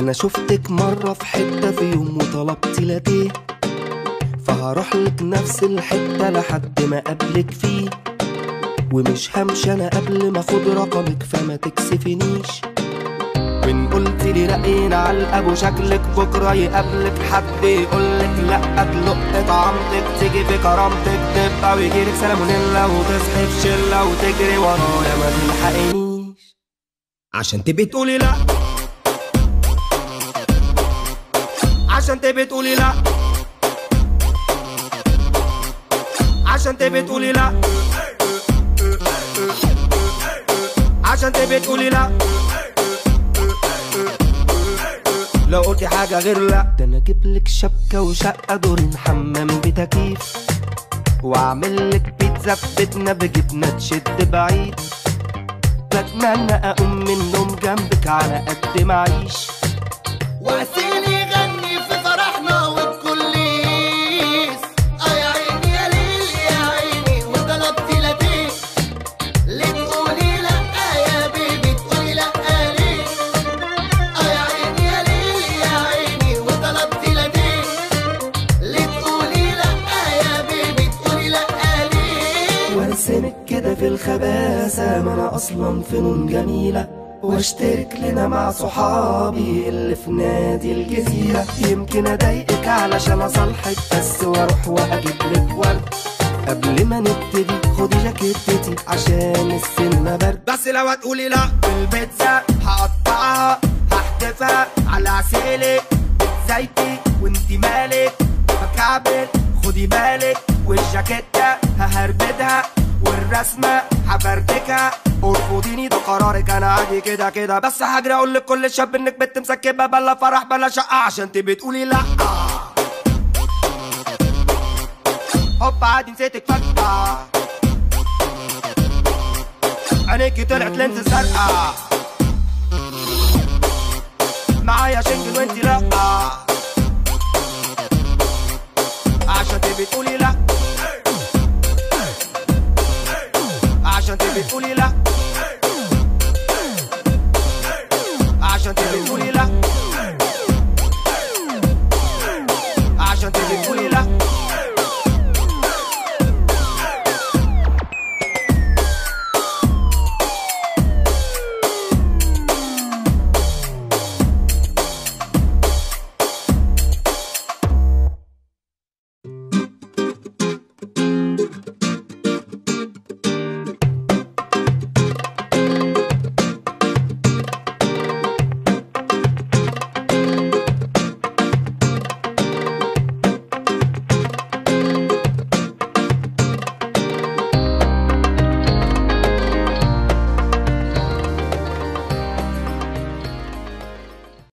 انا شفتك مرة في حتة في يوم وطلبت لاتيه فهروح لك نفس الحتة لحد ما قابلك فيه ومش همشي انا قبل ما اخد رقمك فما تكسفنيش وان قلت لي رأينا على الاب شكلك بكره يقابلك حد يقولك لا تلق طعمتك تيجي في كرامتك تبقى ويجيلك سلامونيلا وتصحي في شله وتجري ورايا ما تلحقنيش عشان تبقي تقولي لا عشان تبقي تقولي لا عشان تبقي تقولي لا عشان تبقي تقولي لا لو قلتي حاجة غير لا ده انا اجيب لك شبكة وشقة دورين حمام بتكييف واعمل لك بيتزا في بيتنا بجبنة تشد بعيد بتمنى اقوم من النوم جنبك على قد ما اعيش وعسيل يغني في فرحنا والكليس اه يا عيني يا ليل يا عيني وطلبت لاتيه ليه تقولي لا يا بيبي تقولي لا ليه اه يا عيني يا ليل يا عيني وطلبت لاتيه ليه تقولي لا يا بيبي تقولي لا ليه وارسمك كده في الخباثة ما انا اصلا فنون جميلة واشترك لنا مع صحابي اللي في نادي الجزيرة يمكن اضايقك علشان اصالحك بس واروح واجيب لك ورد قبل ما نبتدي خدي جاكيتتي عشان السينما برد بس لو هتقولي لا البيتزا هقطعها هحدفها على عسيلك زيتي وانتي مالك بكعبل خدي بالك والجاكيتة ههربدها والرسمة هفرتكها ارفضيني ده قرارك انا عادي كده كده بس هجري اقول لكل شاب انك بنت مسكبه بلا فرح بلا شقه عشان تبقي تقولي لا هوب عادي نسيتك فجأة عينيكي طلعت لينز زرقاء معايا شنجل وانتي لا عشان تبقي تقولي لا عشان تبقي تقولي